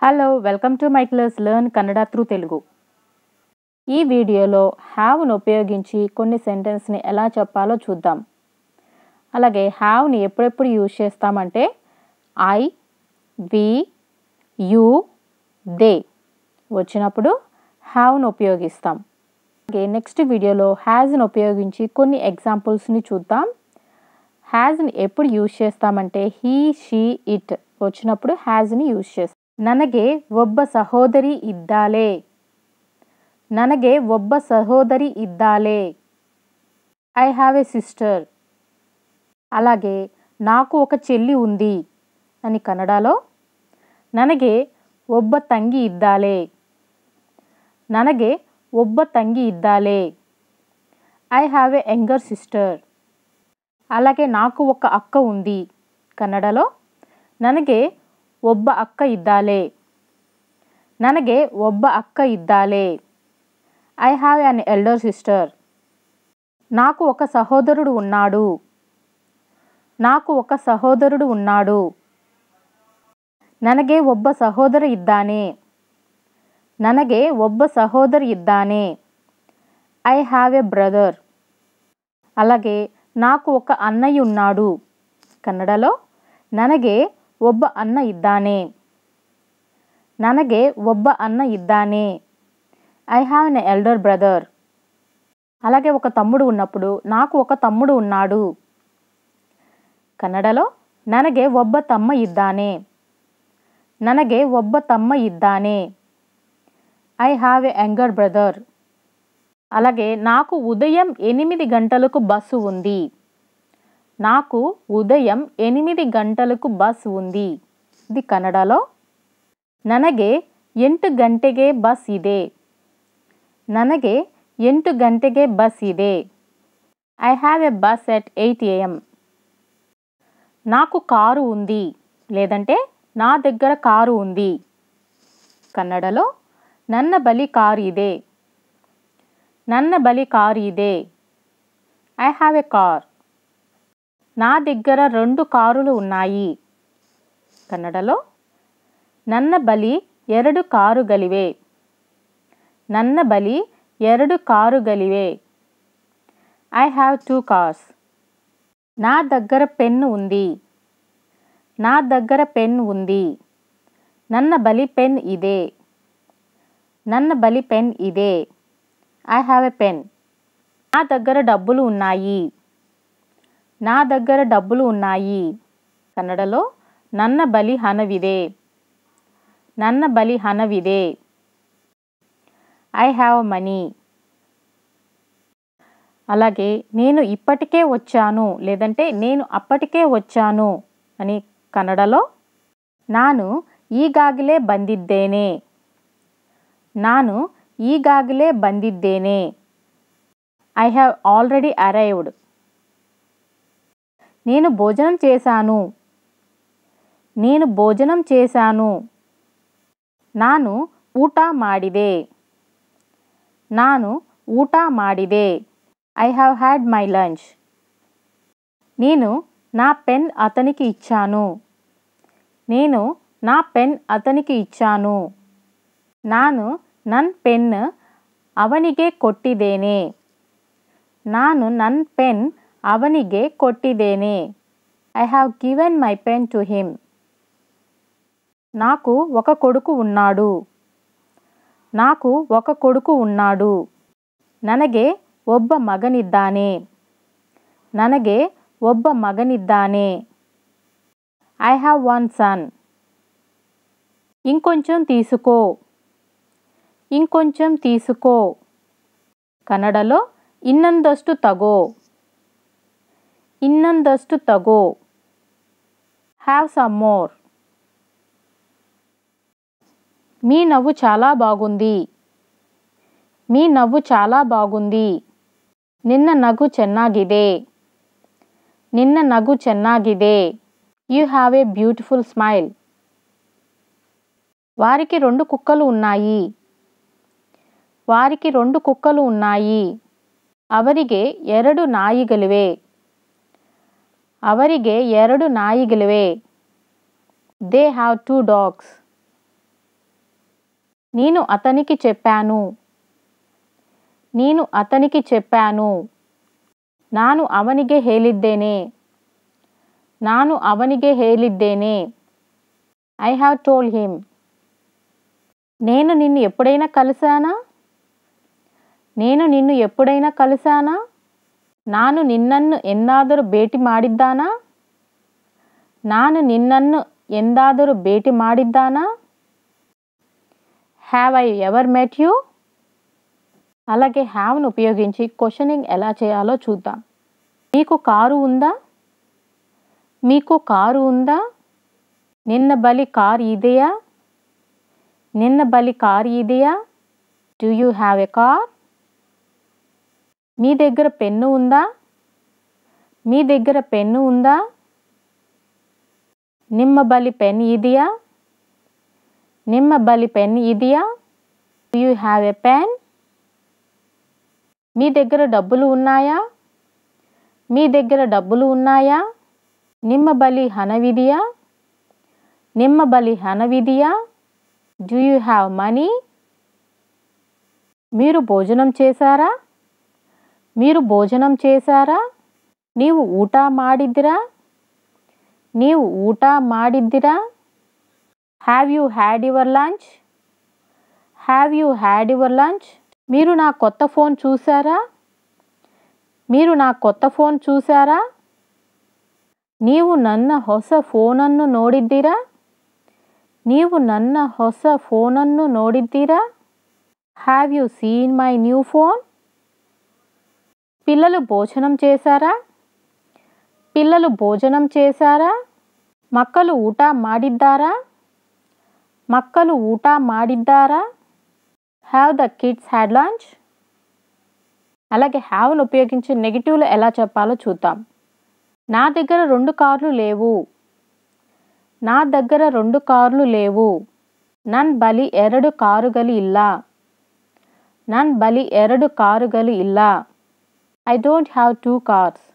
hello welcome to my class learn Kannada through Telugu ఈ వీడియోలో హ్యావ్ను ఉపయోగించి కొన్ని సెంటెన్స్ని ఎలా చెప్పాలో చూద్దాం అలాగే హ్యావ్ని ఎప్పుడెప్పుడు యూజ్ చేస్తామంటే ఐ వి యు దే వచ్చినప్పుడు హ్యావ్ను ఉపయోగిస్తాం అలాగే నెక్స్ట్ వీడియోలో హ్యాజ్ని ఉపయోగించి కొన్ని ఎగ్జాంపుల్స్ని చూద్దాం హ్యాజ్ని ఎప్పుడు యూజ్ చేస్తామంటే హీ షీ ఇట్ వచ్చినప్పుడు హ్యాజ్ని యూజ్ చేస్తాం ನನಗೆ ಒಬ್ಬ ಸಹೋದರಿ ಇದ್ದಾಳೆ ನನಗೆ ಒಬ್ಬ ಸಹೋದರಿ ಇದ್ದಾಳೆ ఐ హ్యావ్ ఎ సిస్టర్ అలాగే నాకు ఒక చెల్లి ఉంది అని కన్నడలో ನನಗೆ ಒಬ್ಬ ತಂಗಿ ಇದ್ದಾಳೆ ನನಗೆ ಒಬ್ಬ ತಂಗಿ ಇದ್ದಾಳೆ I have a younger sister అలాగే నాకు ఒక అక్క ఉంది కన్నడలో ನನಗೆ ಒಬ್ಬ ಅಕ್ಕ ಇದ್ದಾಳೆ ನನಗೆ ಒಬ್ಬ ಅಕ್ಕ ಇದ್ದಾಳೆ I have an elder sister నాకు ఒక సహోదరుడు ఉన్నాడు నాకు ఒక సహోదరుడు ఉన్నాడు ನನಗೆ ಒಬ್ಬ ಸಹೋದರ ಇದ್ದಾನೆ ನನಗೆ ಒಬ್ಬ ಸಹೋದರ ಇದ್ದಾನೆ ఐ హ్యావ్ ఎ బ్రదర్ అలాగే నాకు ఒక అన్నయ్య ఉన్నాడు కన్నడలో ನನಗೆ ಒಬ್ಬ ಅನ್ನ ಇದ್ದಾನೆ ನನಗೆ ಒಬ್ಬ ಅన్న ಇದ್ದಾನೆ I have an elder brother అలాగే ఒక తమ్ముడు ఉన్నప్పుడు నాకు ఒక తమ్ముడు ఉన్నాడు కన్నడలో ನನಗೆ ಒಬ್ಬ ತಮ್ಮ ಇದ್ದಾನೆ ನನಗೆ ಒಬ್ಬ ತಮ್ಮ ಇದ್ದಾನೆ I have a younger brother అలాగే నాకు ఉదయం ఎనిమిది గంటలకు బస్సు ఉంది నాకు ఉదయం ఎనిమిది గంటలకు బస్ ఉంది ఇది కన్నడలో ನನಗೆ ಎಂಟು ಗಂಟೆಗೆ ಬಸ್ ಇದೆ ನನಗೆ ಎಂಟು ಗಂಟೆಗೆ ಬಸ್ ಇದೆ I have a bus at eight AM నాకు కారు ఉంది లేదంటే నా దగ్గర కారు ఉంది కన్నడలో ನನ್ನ ಬಳಿ ಕಾರು ಇದೆ ನನ್ನ ಬಳಿ కారు ಇದೆ ఐ హ్యావ్ ఎ కార్ నా దగ్గర రెండు కారులు ఉన్నాయి కన్నడలో ನನ್ನ ಬಳಿ ಎರಡು ಕಾರುಗಳಿವೆ ನನ್ನ ಬಳಿ ಎರಡು కారుಗಳಿವೆ ఐ హ్యావ్ టూ కార్స్ నా దగ్గర పెన్ను ఉంది నా దగ్గర పెన్ ఉంది ನನ್ನ ಬಳಿ ಪೆನ್ ಇದೆ ನನ್ನ ಬಳಿ పెన్ ಇದೆ ఐ హ్యావ్ ఎ పెన్ నా దగ్గర డబ్బులు ఉన్నాయి నా దగ్గర డబ్బులు ఉన్నాయి కన్నడలో ನನ್ನ ಬಳಿ ಹಣವಿದೆ ನನ್ನ ಬಳಿ ಹಣವಿದೆ ఐ హ్యావ్ మనీ అలాగే నేను ఇప్పటికే వచ్చాను లేదంటే నేను అప్పటికే వచ్చాను అని కన్నడలో ನಾನು ಈಗಾಗಲೇ ಬಂದಿದ್ದೇನೆ ನಾನು ಈಗಾಗಲೇ ಬಂದಿದ್ದೇನೆ ఐ హ్యావ్ ఆల్రెడీ అరైవ్డ్ నేను భోజనం చేశాను నేను భోజనం చేశాను ನಾನು ಊಟ ಮಾಡಿದೆ ನಾನು ಊಟ ಮಾಡಿದೆ I have had my lunch నేను నా పెన్ అతనికి ఇచ్చాను నేను నా పెన్ అతనికి ఇచ్చాను ನಾನು ನನ್ನ ಪೆನ್ ಅವನಿಗೆ ಕೊಟ್ಟಿದ್ದೇನೆ ನಾನು ನನ್ನ ಪೆನ್ ಅವನಿಗೆ ಕೊಟ್ಟಿದ್ದೇನೆ I have given my pen to him నాకు ఒక కొడుకు ఉన్నాడు నాకు ఒక కొడుకు ఉన్నాడు ನನಗೆ ಒಬ್ಬ ಮಗನಿದ್ದಾನೆ ನನಗೆ ಒಬ್ಬ ಮಗನಿದ್ದಾನೆ ఐ హ్యావ్ వన్ సన్ ఇంకొంచెం తీసుకో ఇంకొంచెం తీసుకో కన్నడలో ಇನ್ನೊಂದಷ್ಟು ತಗೋ ಇನ್ನೊಂದಷ್ಟು ತಗೋ హ్యావ్ సమ్ మోర్ మీ నవ్వు చాలా బాగుంది మీ నవ్వు చాలా బాగుంది నిన్న నగు ಚೆನ್ನಾಗಿದೆ నిన్న నగు ಚೆನ್ನಾಗಿದೆ you have a beautiful smile వారికి రెండు కుక్కలు ఉన్నాయి వారికి రెండు కుక్కలు ఉన్నాయి ಅವರಿಗೆ ಎರಡು ನಾಯಿಗಳಿವೆ ಅವರಿಗೆ ಎರಡು ನಾಯಿಗಳಿವೆ ದೇ ಹ್ಯಾವ್ ಟೂ ಡಾಗ್ಸ್ నేను అతనికి చెప్పాను నేను అతనికి చెప్పాను ನಾನು ಅವನಿಗೆ ಹೇಳಿದ್ದೇನೆ ನಾನು ಅವನಿಗೆ ಹೇಳಿದ್ದೇನೆ ఐ హ్యావ్ టోల్డ్ హిమ్ నేను నిన్ను ఎప్పుడైనా కలిశానా నేను నిన్ను ఎప్పుడైనా కలిశానా ನಾನು ನಿನ್ನನ್ನು ಎಂದಾದರೂ ಭೇಟಿ ಮಾಡಿದ್ದಾನಾ ನಾನು ನಿನ್ನನ್ನು ಎಂದಾದರೂ ಭೇಟಿ ಮಾಡಿದ್ದಾನಾ have I ever met you అలాగే హ్యావ్ను ఉపయోగించి క్వశ్చనింగ్ ఎలా చేయాలో చూద్దాం మీకు కారు ఉందా మీకు కారు ఉందా నిన్న బలి కార్ ಇದೆಯా నిన్న బలి కార్ ಇದೆయా do you have a car మీ దగ్గర పెన్ను ఉందా మీ దగ్గర పెన్ను ఉందా ನಿಮ್ಮ ಬಳಿ ಪೆನ್ ಇದೆಯಾ ನಿಮ್ಮ ಬಳಿ పెన్ ಇದೆಯా do you have a pen మీ దగ్గర డబ్బులు ఉన్నాయా మీ దగ్గర డబ్బులు ఉన్నాయా ನಿಮ್ಮ ಬಳಿ ಹಣವಿದೆಯಾ ನಿಮ್ಮ ಬಳಿ ಹಣವಿದೆಯಾ డూ యూ హ్యావ్ మనీ మీరు భోజనం చేశారా మీరు భోజనం చేశారా ನೀವು ಊಟ ಮಾಡಿದ್ದೀರಾ ನೀವು ಊಟ ಮಾಡಿದ್ದೀರಾ have you had your lunch have you had your lunch మీరు నా కొత్త ఫోన్ చూసారా మీరు నా కొత్త ఫోన్ చూసారా ನೀವು ನನ್ನ ಹೊಸ ಫೋನನ್ನು ನೋಡಿದ್ದೀರಾ ನೀವು ನನ್ನ ಹೊಸ ಫೋನನ್ನು ನೋಡಿದ್ದೀರಾ have you seen my new phone పిల్లలు భోజనం చేశారా పిల్లలు భోజనం చేశారా ಮಕ್ಕಳು ಊಟ ಮಾಡಿದ್ದಾರಾ ಮಕ್ಕಳು ಊಟ ಮಾಡಿದ್ದಾರಾ have the kids had lunch అలాగే హ్యావ్ను ఉపయోగించి నెగిటివ్లో ఎలా చెప్పాలో చూద్దాం నా దగ్గర రెండు కార్లు లేవు నా దగ్గర రెండు కార్లు లేవు ನನ್ ಬಳಿ ಎರಡು ಕಾರುಗಳು ಇಲ್ಲ ನನ್ ಬಳಿ ಎರಡು ಕಾರುಗಳು ಇಲ್ಲ I don't have two cars